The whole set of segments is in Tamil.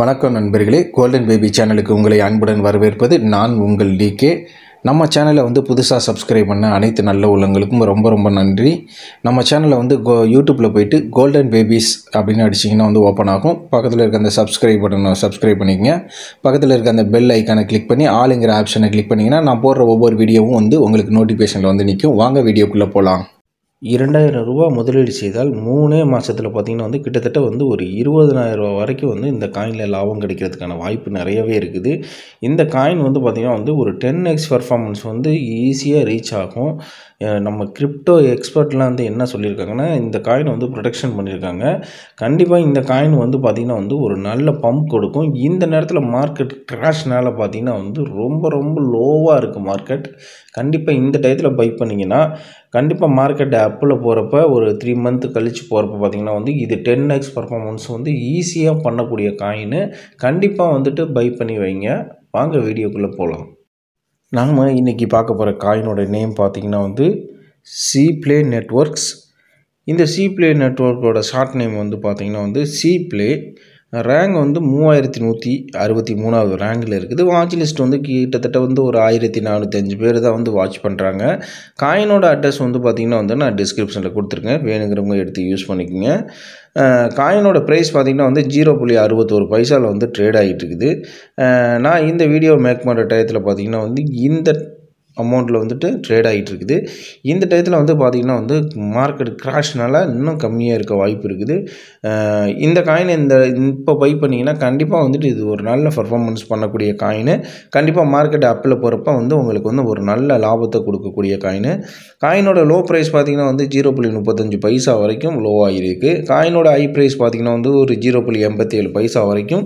வணக்கம் நண்பர்களே கோல்டன் பேபி சேனலுக்கு உங்களை அன்புடன் வரவேற்பது நான் உங்கள் டிகே நம்ம சேனலை வந்து புதுசாக சப்ஸ்கிரைப் பண்ண அனைத்து நல்ல உள்ளங்களுக்கும் ரொம்ப ரொம்ப நன்றி நம்ம சேனலை வந்து கோ யூடியூப்பில் போயிட்டு கோல்டன் பேபிஸ் அப்படின்னு அடிச்சிங்கன்னா வந்து ஓப்பன் ஆகும் பக்கத்தில் இருக்க அந்த சப்ஸ்கிரைப் பட்டனை சப்ஸ்கிரைப் பண்ணிக்கங்க பக்கத்தில் இருக்க அந்த பெல் ஐக்கானை கிளிக் பண்ணி ஆளுங்கிற ஆப்ஷனை கிளிக் பண்ணிங்கன்னா நான் போடுற ஒவ்வொரு வீடியோவும் வந்து உங்களுக்கு நோட்டிஃபிகேஷனில் வந்து நிற்கும் வாங்க வீடியோக்குள்ளே போகலாம் இரண்டாயிரம் ரூபா முதலீடு செய்தால் மூணே மாதத்தில் பார்த்தீங்கன்னா வந்து கிட்டத்தட்ட வந்து ஒரு இருபதனாயிரம் ரூபா வரைக்கும் வந்து இந்த காயினில் லாபம் கிடைக்கிறதுக்கான வாய்ப்பு நிறையவே இருக்குது இந்த காயின் வந்து பார்த்திங்கன்னா வந்து ஒரு டென் எக்ஸ் பர்ஃபார்மன்ஸ் வந்து ஈஸியாக ரீச் ஆகும் அஹ் நம்ம கிரிப்டோ எக்ஸ்பர்ட்லாம் வந்து என்ன சொல்லியிருக்காங்கன்னா இந்த காயின் வந்து ப்ரொடெக்ஷன் பண்ணியிருக்காங்க கண்டிப்பாக இந்த காயின் வந்து பார்த்திங்கன்னா வந்து ஒரு நல்ல பம்ப் கொடுக்கும் இந்த நேரத்தில் மார்க்கெட் கிராஷ்னால பார்த்திங்கன்னா வந்து ரொம்ப ரொம்ப லோவாக இருக்குது மார்க்கெட் கண்டிப்பாக இந்த டயத்தில் பை பண்ணிங்கன்னா கண்டிப்பாக மார்க்கெட் அப்பில் போகிறப்ப ஒரு த்ரீ மந்த் கழித்து போகிறப்ப பார்த்திங்கன்னா வந்து இது டென் எக்ஸ் பர்ஃபார்மன்ஸ் வந்து ஈஸியாக பண்ணக்கூடிய காயின் கண்டிப்பாக வந்துட்டு பை பண்ணி வைங்க வாங்க வீடியோக்குள்ளே போகலாம் நாம் இன்றைக்கி பார்க்க போகிற காயினோட நேம் பார்த்திங்கன்னா வந்து சி ப்ளே நெட்ஒர்க்ஸ் இந்த சி ப்ளே நெட்ஒர்க்கோட ஷார்ட் நேம் வந்து பார்த்திங்கன்னா வந்து சி ப்ளே ரேங்க் வந்து மூவாயிரத்தி நூற்றி அறுபத்தி மூணாவது ரேங்கில் இருக்குது வாட்ச் லிஸ்ட் வந்து கிட்டத்தட்ட வந்து ஒரு ஆயிரத்தி நானூற்றஞ்சு பேர் தான் வந்து வாட்ச் பண்ணுறாங்க காயினோட அட்ரஸ் வந்து பார்த்திங்கன்னா வந்து நான் டிஸ்கிரிப்ஷனில் கொடுத்துருக்கேன் வேணுங்கிறவங்க எடுத்து யூஸ் பண்ணிக்கோங்க காயினோட ப்ரைஸ் பார்த்திங்கன்னா வந்து ஜீரோ புள்ளி அறுபத்தோரு பைசாவில் வந்து ட்ரேட் ஆகிட்டு இருக்குது அஹ் நான் இந்த வீடியோ மேக் பண்ணுற டயத்தில் பார்த்திங்கன்னா வந்து இந்த அமௌண்ட்டில் வந்துட்டு ட்ரேட் ஆகிட்டு இருக்குது இந்த டயத்தில் வந்து பார்த்திங்கன்னா வந்து மார்க்கெட் கிராஷ்னால இன்னும் கம்மியாக இருக்க வாய்ப்பு இருக்குது அஹ் இந்த காயின் இந்த இப்போ பை பண்ணிங்கன்னா கண்டிப்பாக வந்துட்டு இது ஒரு நல்ல பர்ஃபார்மன்ஸ் பண்ணக்கூடிய காயின் கண்டிப்பாக மார்க்கெட் அப்பில் போகிறப்ப வந்து உங்களுக்கு வந்து ஒரு நல்ல லாபத்தை கொடுக்கக்கூடிய காயின் காயினோட லோ ப்ரைஸ் பார்த்திங்கன்னா வந்து ஜீரோ புள்ளி முப்பத்தஞ்சு பைசா வரைக்கும் லோவாக இருக்குது காயினோட ஹை ப்ரைஸ் பார்த்திங்கன்னா வந்து ஒரு ஜீரோ புள்ளி எண்பத்தி ஏழு பைசா வரைக்கும்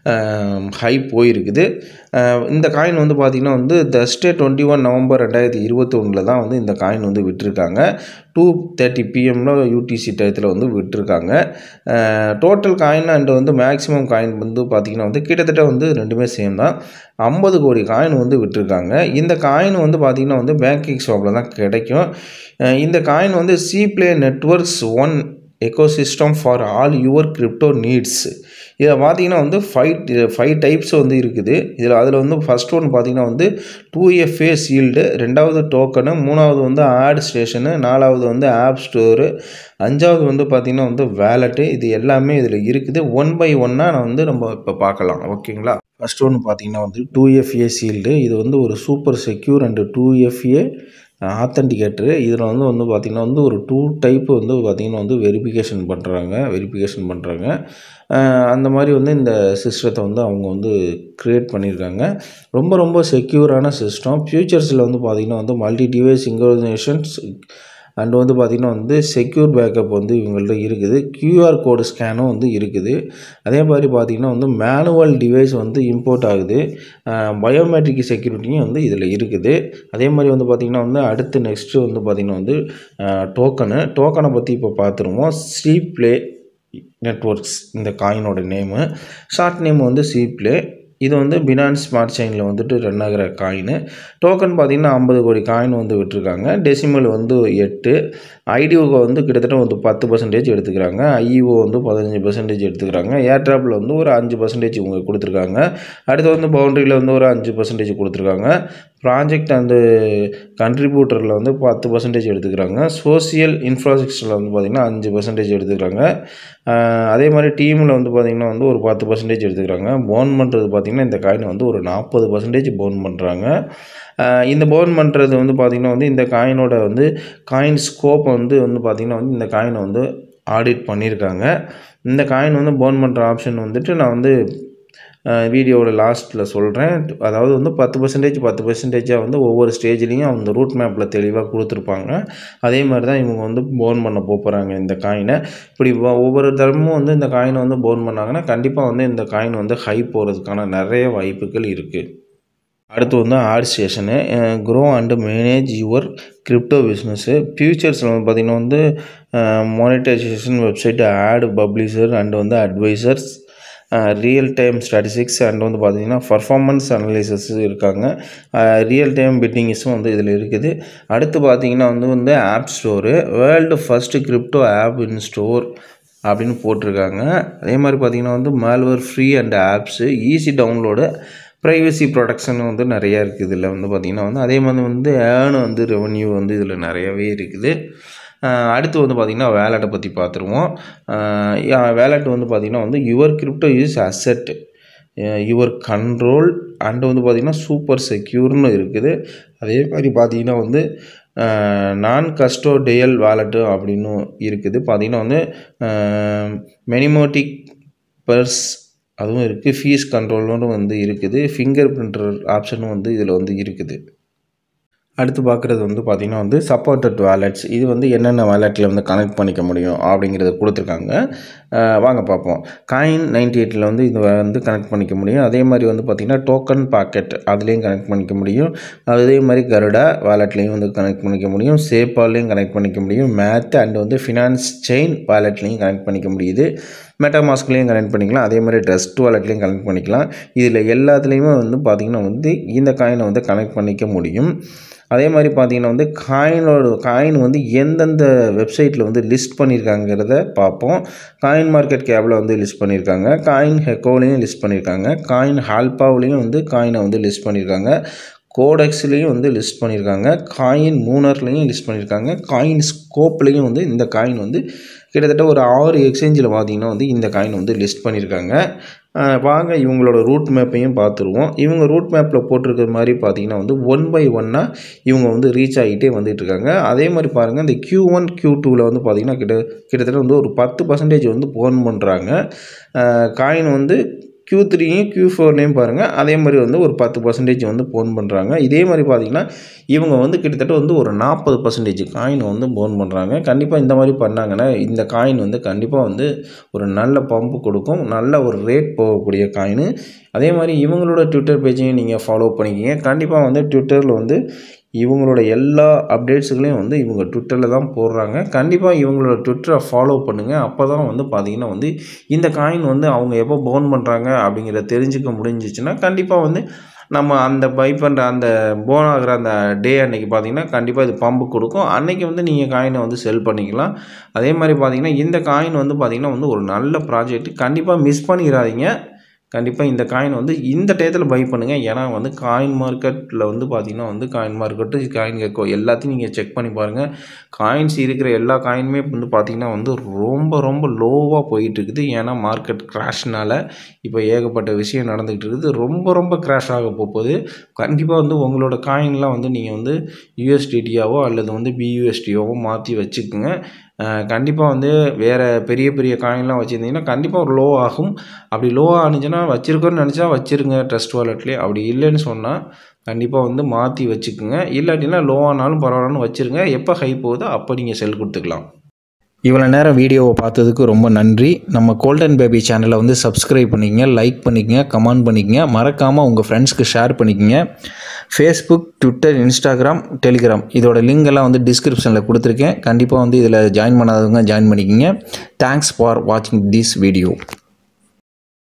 ஹை போயிருக்குது அஹ் இந்த காயின் வந்து பார்த்திங்கன்னா வந்து தஸ்டே டுவெண்ட்டி ஒன் நவம்பர் ரெண்டாயிரத்தி இருபத்தி ஒன்றில் தான் வந்து இந்த காயின் வந்து விட்டிருக்காங்க டூ தேர்ட்டி பிஎம்மில் யூடிசி டயத்தில் வந்து விட்டிருக்காங்க டோட்டல் காயின் அண்ட் வந்து மேக்ஸிமம் காயின் வந்து பார்த்திங்கன்னா வந்து கிட்டத்தட்ட வந்து ரெண்டுமே சேம் தான் ஐம்பது கோடி காயின் வந்து விட்டிருக்காங்க இந்த காயின் வந்து பார்த்திங்கன்னா வந்து பேங்கிங் ஷாப்பில் தான் கிடைக்கும் அஹ் இந்த காயின் வந்து C play networks one ecosystem for all your crypto needs இதில் பார்த்தீங்கன்னா வந்து ஃபைவ் ஃபைவ் டைப்ஸ் வந்து இருக்குது இதில் அதில் வந்து ஃபஸ்ட் ஒன் பார்த்தீங்கன்னா வந்து டூ எஃப்ஏ சீல்டு ரெண்டாவது டோக்கனு மூணாவது வந்து ஆட் ஸ்டேஷனு நாலாவது வந்து ஆப் ஸ்டோரு அஞ்சாவது வந்து பார்த்திங்கன்னா வந்து வேலெட்டு இது எல்லாமே இதில் இருக்குது ஒன் பை ஒன்னாக நான் வந்து நம்ம இப்போ பார்க்கலாம் ஓகேங்களா ஃபஸ்ட் ஒன்று பார்த்தீங்கன்னா வந்து டூ எஃப்ஏ சீல்டு இது வந்து ஒரு super secure and two F A authenticator இதில் வந்து வந்து பார்த்திங்கன்னா வந்து ஒரு டூ டைப்பு வந்து பார்த்திங்கன்னா வந்து வெரிஃபிகேஷன் பண்ணுறாங்க வெரிஃபிகேஷன் பண்ணுறாங்க அந்த மாதிரி வந்து இந்த சிஸ்டத்தை வந்து அவங்க வந்து க்ரியேட் பண்ணியிருக்காங்க ரொம்ப ரொம்ப செக்யூரான சிஸ்டம் ஃப்யூச்சர்ஸில் வந்து பார்த்திங்கன்னா வந்து மல்டி டிவைஸ் சிங்க்ரோனைசேஷன்ஸ் அண்ட் வந்து பார்த்திங்கன்னா வந்து செக்யூர் பேக்கப் வந்து இவங்கள்ட்ட இருக்குது கியூஆர் கோடு ஸ்கேனும் வந்து இருக்குது அதே மாதிரி பார்த்திங்கன்னா வந்து மேனுவல் டிவைஸ் வந்து இம்போர்ட் ஆகுது பயோமெட்ரிக் செக்யூரிட்டியும் வந்து இதில் இருக்குது அதே மாதிரி வந்து பார்த்திங்கன்னா வந்து அடுத்து நெக்ஸ்ட்டு வந்து பார்த்திங்கன்னா வந்து டோக்கனு டோக்கனை பற்றி இப்போ பார்த்துருவோம் சி ப்ளே நெட்ஒர்க்ஸ் இந்த காயினோட நேமு ஷார்ட் நேம் வந்து சி ப்ளே இது வந்து பினான்ஸ் ஸ்மார்ட் செயினில் வந்துட்டு ரன் ஆகிற காயின் டோக்கன் பார்த்திங்கன்னா ஐம்பது கோடி காயின் வந்து விட்டுருக்காங்க டெசிமல் வந்து எட்டு ஐடிஓக்கு வந்து கிட்டத்தட்ட வந்து பத்து பர்சன்டேஜ் எடுத்துக்கிறாங்க ஐஇஓ வந்து பதினஞ்சு பர்சன்டேஜ் எடுத்துக்கிறாங்க ஏர்ட்ராப்பில் வந்து ஒரு அஞ்சு பர்சன்டேஜ் இவங்க கொடுத்துருக்காங்க அடுத்து வந்து பவுண்டரியில் வந்து ஒரு அஞ்சு பர்சன்டேஜ் கொடுத்துருக்காங்க ப்ராஜெக்ட் அண்டு கண்ட்ரிபியூட்டரில் வந்து பத்து பர்சன்டேஜ் எடுத்துக்கிறாங்க சோசியல் இன்ஃப்ராஸ்ட்ரக்சரில் வந்து பார்த்திங்கன்னா அஞ்சு பர்சன்டேஜ் எடுத்துக்கிறாங்க அதே மாதிரி டீமில் வந்து பார்த்திங்கன்னா வந்து ஒரு பத்து பர்சன்டேஜ் எடுத்துக்கிறாங்க போன் பண்ணுறது பார்த்திங்கன்னா இந்த காயினை வந்து ஒரு நாற்பது பர்சன்டேஜ் போன் பண்ணுறாங்க இந்த போன் பண்ணுறது வந்து பார்த்திங்கன்னா வந்து இந்த காயினோட வந்து காயின் ஸ்கோப் வந்து வந்து பார்த்திங்கன்னா வந்து இந்த காயினை வந்து ஆடிட் பண்ணியிருக்காங்க இந்த காயின் வந்து போன் பண்ணுற ஆப்ஷன் வந்துட்டு நான் வந்து வீடியோவோட லாஸ்ட்டில் சொல்கிறேன் அதாவது வந்து பத்து பர்சன்டேஜ் பத்து பர்சன்டேஜாக வந்து ஒவ்வொரு ஸ்டேஜ்லேயும் அந்த ரூட் மேப்பில் தெளிவாக கொடுத்துருப்பாங்க அதே மாதிரி தான் இவங்க வந்து போன் பண்ண போகிறாங்க இந்த காயினை இப்படி ஒவ்வொரு தரமும் வந்து இந்த காயினை வந்து போன் பண்ணாங்கன்னா கண்டிப்பாக வந்து இந்த காயின் வந்து ஹை போகிறதுக்கான நிறைய வாய்ப்புகள் இருக்குது அடுத்து வந்து ad station grow and manage your crypto business ஃப்யூச்சர்ஸில் வந்து பார்த்திங்கன்னா வந்து monetisation website ad publisher and வந்து advisers real time statistics and வந்து பார்த்திங்கன்னா பர்ஃபார்மன்ஸ் அனலைசஸ் இருக்காங்க ரியல் டைம் பிட்டிங்ஸும் வந்து இதில் இருக்குது அடுத்து பார்த்திங்கன்னா வந்து வந்து app store world first crypto app in store அப்படின்னு போட்டிருக்காங்க அதே மாதிரி பார்த்தீங்கன்னா வந்து malware free and apps easy download privacy protection வந்து நிறையா இருக்குது இதில் வந்து பார்த்திங்கன்னா வந்து அதே மாதிரி வந்து ஏர்னு வந்து ரெவன்யூ வந்து இதில் நிறையவே இருக்குது அஹ் அடுத்து வந்து பார்த்திங்கன்னா வேலெட்டை பற்றி பார்த்துருவோம் வேலெட் வந்து பார்த்திங்கன்னா வந்து your crypto is asset your control and வந்து பார்த்திங்கன்னா சூப்பர் செக்யூர்னு இருக்குது அதே மாதிரி பார்த்திங்கன்னா வந்து நான் கஸ்டோடியல் வேலெட்டு அப்படின்னு இருக்குது பார்த்திங்கன்னா வந்து மெனிமோட்டிக் பர்ஸ் அதுவும் இருக்குது ஃபீஸ் கண்ட்ரோல்னு வந்து இருக்குது ஃபிங்கர் பிரிண்டர் ஆப்ஷனும் வந்து இதில் வந்து இருக்குது அடுத்து பார்க்குறது வந்து பார்த்திங்கன்னா வந்து சப்போர்ட்டட் வேலெட்ஸ் இது வந்து என்னென்ன வேலெட்டில் வந்து கனெக்ட் பண்ணிக்க முடியும் அப்படிங்கிறத கொடுத்துருக்காங்க அஹ் வாங்க பார்ப்போம் காயின் நைன்டி எயிட்டில் வந்து இது வந்து கனெக்ட் பண்ணிக்க முடியும் அதே மாதிரி வந்து பார்த்திங்கன்னா டோக்கன் பாக்கெட் அதுலேயும் கனெக்ட் பண்ணிக்க முடியும் அதே மாதிரி கருடா வேலெட்லேயும் வந்து கனெக்ட் பண்ணிக்க முடியும் சேப்பால்லையும் கனெக்ட் பண்ணிக்க முடியும் மேத் அண்ட் வந்து ஃபினான்ஸ் செயின் வேலெட்லேயும் கனெக்ட் பண்ணிக்க முடியுது மெட்டாமாஸ்க்லேயும் கனெக்ட் பண்ணிக்கலாம் அதே மாதிரி ட்ரஸ்ட் வாலெட்லேயும் கனெக்ட் பண்ணிக்கலாம் இதில் எல்லாத்துலேயுமே வந்து பார்த்திங்கன்னா வந்து இந்த காயினை வந்து கனெக்ட் பண்ணிக்க முடியும் அதே மாதிரி பார்த்தீங்கன்னா வந்து காயினோட காயின் வந்து எந்தெந்த வெப்சைட்டில் வந்து லிஸ்ட் பண்ணியிருக்காங்கிறத பார்ப்போம் காயின் மார்க்கெட் கேபில் வந்து லிஸ்ட் பண்ணியிருக்காங்க காயின் ஹெக்கோலையும் லிஸ்ட் பண்ணியிருக்காங்க காயின் ஹால்பாவிலையும் வந்து காயினை வந்து லிஸ்ட் பண்ணியிருக்காங்க கோடெக்ஸ்லேயும் வந்து லிஸ்ட் பண்ணியிருக்காங்க காயின் மூனர்லேயும் லிஸ்ட் பண்ணியிருக்காங்க காயின் ஸ்கோப்லேயும் வந்து இந்த காயின் வந்து கிட்டத்தட்ட ஒரு ஆறு எக்ஸ்சேஞ்சில் பார்த்தீங்கன்னா வந்து இந்த காயின் வந்து லிஸ்ட் பண்ணியிருக்காங்க அஹ் வாங்க இவங்களோட ரூட் மேப்பையும் பார்த்துருவோம் இவங்க ரூட் மேப்பில் போட்டிருக்கிற மாதிரி பார்த்தீங்கன்னா வந்து ஒன் பை ஒன்னாக இவங்க வந்து ரீச் ஆகிட்டே வந்துட்டு இருக்காங்க அதே மாதிரி பாருங்கள் இந்த Q ஒன் Q டூவில் வந்து பார்த்திங்கன்னா கிட்ட கிட்டத்தட்ட வந்து ஒரு பத்து பர்சன்டேஜ் வந்து போன் பண்ணுறாங்க காயின் வந்து Q த்ரீயும் Q ஃபோர்லேயும் பாருங்கள் அதே மாதிரி வந்து ஒரு பத்து பர்சன்டேஜ் வந்து போன் பண்ணுறாங்க இதே மாதிரி பார்த்தீங்கன்னா இவங்க வந்து கிட்டத்தட்ட வந்து ஒரு நாற்பது பர்சன்டேஜ் காயின் வந்து போன் பண்ணுறாங்க கண்டிப்பாக இந்த மாதிரி பண்ணாங்கன்னா இந்த காயின் வந்து கண்டிப்பாக வந்து ஒரு நல்ல பம்பு கொடுக்கும் நல்ல ஒரு ரேட் போகக்கூடிய காயின் அதே மாதிரி இவங்களோட ட்விட்டர் பேஜையும் நீங்கள் ஃபாலோ பண்ணிக்கிங்க கண்டிப்பாக வந்து ட்விட்டரில் வந்து இவங்களோட எல்லா அப்டேட்ஸுகளையும் வந்து இவங்க ட்விட்டரில் தான் போடுறாங்க கண்டிப்பாக இவங்களோட ட்விட்டரை ஃபாலோ பண்ணுங்கள் அப்போ தான் வந்து பார்த்திங்கன்னா வந்து இந்த காயின் வந்து அவங்க எப்போ பவுன் பண்ணுறாங்க அப்படிங்கிறத தெரிஞ்சுக்க முடிஞ்சிச்சுன்னா கண்டிப்பாக வந்து நம்ம அந்த பை பண்ணுற அந்த போன் ஆகிற அந்த டே அன்னைக்கு பார்த்தீங்கன்னா கண்டிப்பாக இது பம்பு கொடுக்கும் அன்னைக்கு வந்து நீங்கள் காயினை வந்து செல் பண்ணிக்கலாம் அதே மாதிரி பார்த்தீங்கன்னா இந்த காயின் வந்து பார்த்திங்கன்னா வந்து ஒரு நல்ல ப்ராஜெக்ட் கண்டிப்பாக மிஸ் பண்ணிடாதீங்க கண்டிப்பாக இந்த காயின் வந்து இந்த டயத்தில் பை பண்ணுங்கள் ஏன்னா வந்து காயின் மார்க்கெட்டில் வந்து பார்த்திங்கன்னா வந்து காயின் மார்க்கெட்டு காயின் கேட்கோ எல்லாத்தையும் நீங்கள் செக் பண்ணி பாருங்கள் காயின்ஸ் இருக்கிற எல்லா காயினுமே வந்து பார்த்திங்கன்னா வந்து ரொம்ப ரொம்ப லோவாக போயிட்டு இருக்குது ஏன்னா மார்க்கெட் கிராஷ்னால இப்போ ஏகப்பட்ட விஷயம் நடந்துகிட்டு இருக்குது ரொம்ப ரொம்ப கிராஷ் ஆக போகுது கண்டிப்பாக வந்து உங்களோட காயின்லாம் வந்து நீங்கள் வந்து யூஎஸ்டிடியாவோ அல்லது வந்து பியூஎஸ்டியோவோ மாற்றி வச்சுக்கோங்க கண்டிப்பாக வந்து வேறு பெரிய பெரிய காயின்லாம் வச்சுருந்தீங்கன்னா கண்டிப்பாக ஒரு லோ ஆகும் அப்படி லோ ஆனிச்சுன்னா வச்சுருக்கோன்னு நினச்சா வச்சுருங்க ட்ரஸ்ட் வாலெட்லேயே அப்படி இல்லைன்னு சொன்னால் கண்டிப்பாக வந்து மாற்றி வச்சுக்கோங்க இல்லாட்டினா லோ ஆனாலும் பரவாயில்லன்னு வச்சுருங்க எப்போ ஹை போகுதோ அப்போ நீங்கள் செல் கொடுத்துக்கலாம் இவ்வளோ நேரம் வீடியோவை பார்த்ததுக்கு ரொம்ப நன்றி நம்ம கோல்டன் பேபி சேனலை வந்து சப்ஸ்கிரைப் பண்ணிக்கங்க லைக் பண்ணிக்கங்க கமெண்ட் பண்ணிக்கங்க மறக்காமல் உங்கள் ஃப்ரெண்ட்ஸ்க்கு ஷேர் பண்ணிக்கங்க ஃபேஸ்புக் ட்விட்டர் இன்ஸ்டாகிராம் டெலிகிராம் இதோட லிங்க் எல்லாம் வந்து டிஸ்கிரிப்ஷனில் கொடுத்துருக்கேன் கண்டிப்பாக வந்து இதில் ஜாயின் பண்ணாதவங்க ஜாயின் பண்ணிக்கங்க தேங்க்ஸ் ஃபார் வாட்சிங் திஸ் வீடியோ